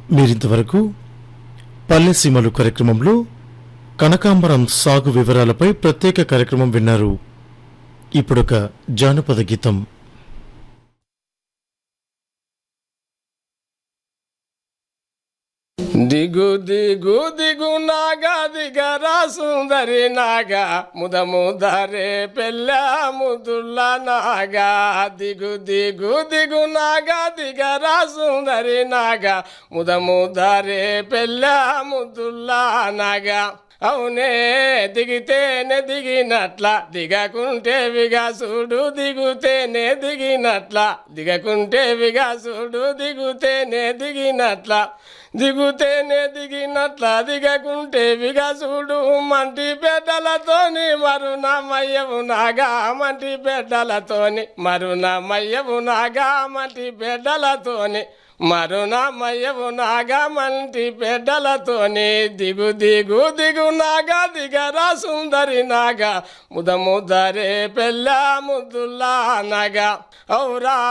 మీరింతవరకు పల్లె సీమలు కార్యక్రమంలో కనకాంబరం సాగు వివరాలపై ప్రత్యేక కార్యక్రమం విన్నారు ఇప్పుడొక జానపద గీతం దిగు దిగు దిగు నాగా దిగరా సుందరి నాగా ముద ముదరే పెళ్ళ ముదుల నాగా దిగు దిగు దిగు నాగా దిగరా సుందరి నాగా ముద ముదరే పెళ్ళ ముదుల నాగా అవునే దిగితేనే దిగినట్ల దిగకుంటే విగాసుడు దిగుతేనే దిగినట్ల దిగకుంటే విగాసుడు దిగుతేనే దిగినట్ల దిగుతేనే దిగినట్ల దిగకుంటే విగాసుడు మంటి బిడ్డలతోని మరునమయ్యవు నాగా మంటి బిడ్డలతోని మరునమయ్యవు నాగా మంటి బిడ్డలతోని మరునమయ్యవు నాగా మంటి బిడ్డలతోని దిగు దిగు దిగు నాగా దిగరా సుందరి నాగా ముద ముదరే పెళ్ళ ముద్దుల్లా నాగా ఔరా